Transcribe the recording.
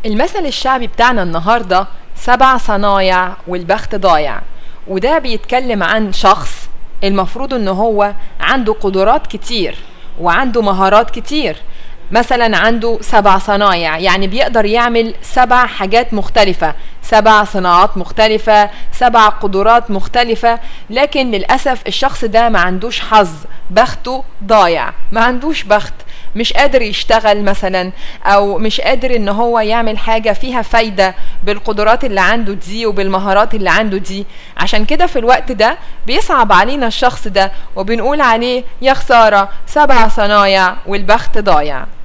المثل الشعبي بتاعنا النهاردة سبع صنايع والبخت ضايع وده بيتكلم عن شخص المفروض ان هو عنده قدرات كتير وعنده مهارات كتير مثلا عنده سبع صنايع يعني بيقدر يعمل سبع حاجات مختلفة سبع صناعات مختلفة سبع قدرات مختلفة لكن للأسف الشخص ده ما عندوش حظ بخته ضايع ما عندوش بخت مش قادر يشتغل مثلا او مش قادر ان هو يعمل حاجة فيها فايدة بالقدرات اللي عنده دي وبالمهارات اللي عنده دي عشان كده في الوقت ده بيصعب علينا الشخص ده وبنقول عليه يا خسارة سبع صنايع والبخت ضايع